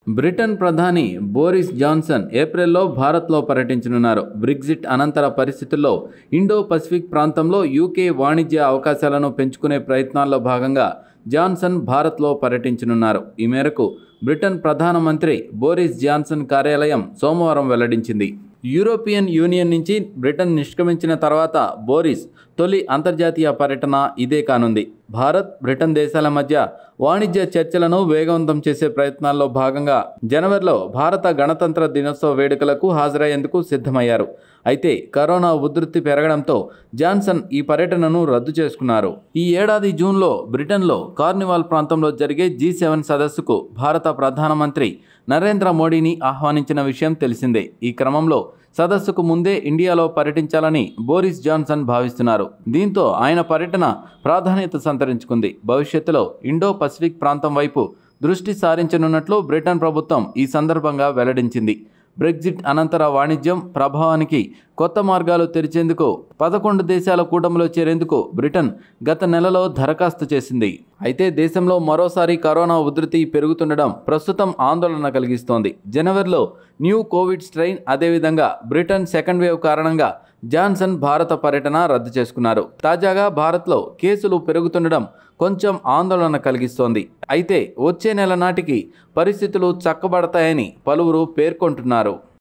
Britain ప్రధాని Boris Johnson ఏప్రిల్లో భారత్లో పర్యటించనున్నారు బ్రిగ్జిట్ అనంతర పరిస్థితుల్లో ఇండో పసిఫిక్ ప్రాంతంలో యూకే వాణిజ్య అవకాశాలను పెంచుకునే ప్రయత్నాల్లో భాగంగా జాన్సన్ భారత్లో పర్యటించనున్నారు ఈ మేరకు బ్రిటన్ ప్రధానమంత్రి బోరిస్ జాన్సన్ కార్యాలయం సోమవారం వెల్లడించింది యూరోపియన్ యూనియన్ నుంచి బ్రిటన్ నిష్క్రమించిన తర్వాత బోరిస్ తొలి అంతర్జాతీయ పర్యటన ఇదే కానుంది భారత్ బ్రిటన్ దేశాల మధ్య వాణిజ్య చర్చలను వేగవంతం చేసే ప్రయత్నాల్లో భాగంగా జనవరిలో భారత గణతంత్ర దినోత్సవ వేడుకలకు హాజరయ్యేందుకు సిద్ధమయ్యారు అయితే కరోనా ఉధృతి పెరగడంతో జాన్సన్ ఈ పర్యటనను రద్దు చేసుకున్నారు ఈ ఏడాది జూన్లో బ్రిటన్లో కార్నివాల్ ప్రాంతంలో జరిగే జీ సెవెన్ సదస్సుకు భారత ప్రధానమంత్రి నరేంద్ర మోడీని ఆహ్వానించిన విషయం తెలిసిందే ఈ క్రమంలో సదస్సుకు ముందే ఇండియాలో పర్యటించాలని బోరిస్ జాన్సన్ భావిస్తున్నారు దీంతో ఆయన పర్యటన ప్రాధాన్యత సంతరించుకుంది భవిష్యత్తులో ఇండో పసిఫిక్ ప్రాంతం వైపు దృష్టి సారించనున్నట్లు బ్రిటన్ ప్రభుత్వం ఈ సందర్భంగా వెల్లడించింది బ్రెగ్జిట్ అనంతర వాణిజ్యం ప్రభావానికి కొత్త మార్గాలు తెరిచేందుకు పదకొండు దేశాల కూటమిలో చేరేందుకు బ్రిటన్ గత నెలలో దరఖాస్తు చేసింది అయితే దేశంలో మరోసారి కరోనా ఉధృతి పెరుగుతుండడం ప్రస్తుతం ఆందోళన కలిగిస్తోంది జనవరిలో న్యూ కోవిడ్ స్ట్రెయిన్ అదేవిధంగా బ్రిటన్ సెకండ్ వేవ్ కారణంగా జాన్సన్ భారత పర్యటన రద్దు చేసుకున్నారు తాజాగా భారత్లో కేసులు పెరుగుతుండడం కొంచెం ఆందోళన కలిగిస్తోంది అయితే వచ్చే నెల నాటికి పరిస్థితులు చక్కబడతాయని పలువురు పేర్కొంటున్నారు